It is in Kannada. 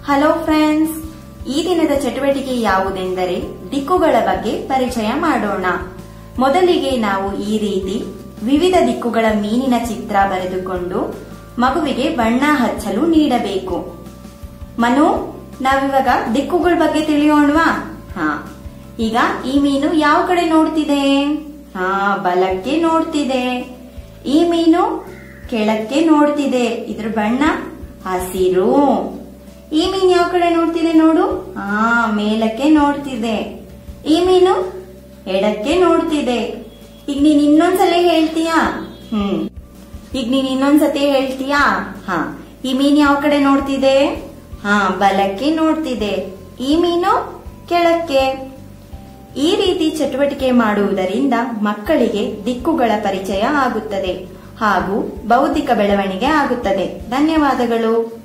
ಹಲೋ ಫ್ರೆಂಡ್ಸ್ ಈ ದಿನದ ಚಟುವಟಿಕೆ ಯಾವುದೆಂದರೆ ದಿಕ್ಕುಗಳ ಬಗ್ಗೆ ಪರಿಚಯ ಮಾಡೋಣ ಮೊದಲಿಗೆ ನಾವು ಈ ರೀತಿ ವಿವಿಧ ದಿಕ್ಕುಗಳ ಮೀನಿನ ಚಿತ್ರ ಬರೆದುಕೊಂಡು ಮಗುವಿಗೆ ಬಣ್ಣ ಹಚ್ಚಲು ನೀಡಬೇಕು ಮನು ನಾವಿವಾಗ ದಿಕ್ಕುಗಳ ಬಗ್ಗೆ ತಿಳಿಯೋಣವಾ ಹಾ ಈಗ ಈ ಮೀನು ಯಾವ ಕಡೆ ನೋಡ್ತಿದೆ ಹಾ ಬಲಕ್ಕೆ ನೋಡ್ತಿದೆ ಈ ಮೀನು ಕೆಳಕ್ಕೆ ನೋಡ್ತಿದೆ ಇದ್ರ ಬಣ್ಣ ಹಸಿರು ಈ ಮೀನು ಯಾವ ಕಡೆ ನೋಡ್ತಿದೆ ನೋಡು ಹಾ ಮೇಲಕ್ಕೆ ನೋಡ್ತಿದೆ ಈ ಮೀನು ಎಡಕ್ಕೆ ನೋಡ್ತಿದೆ ಈಗ ನೀನ್ ಇನ್ನೊಂದ್ಸಲ ಹೇಳ್ತೀಯಾ ಹ್ಮ್ ಈಗ ನೀನ್ ಇನ್ನೊಂದ್ಸತಿ ಹೇಳ್ತೀಯಾ ಹಾ ಈ ಮೀನ್ ಯಾವ ಕಡೆ ನೋಡ್ತಿದೆ ಹಾ ಬಲಕ್ಕೆ ನೋಡ್ತಿದೆ ಈ ಮೀನು ಕೆಳಕ್ಕೆ ಈ ರೀತಿ ಚಟುವಟಿಕೆ ಮಾಡುವುದರಿಂದ ಮಕ್ಕಳಿಗೆ ದಿಕ್ಕುಗಳ ಪರಿಚಯ ಆಗುತ್ತದೆ ಹಾಗೂ ಬೌದ್ಧಿಕ ಬೆಳವಣಿಗೆ ಆಗುತ್ತದೆ ಧನ್ಯವಾದಗಳು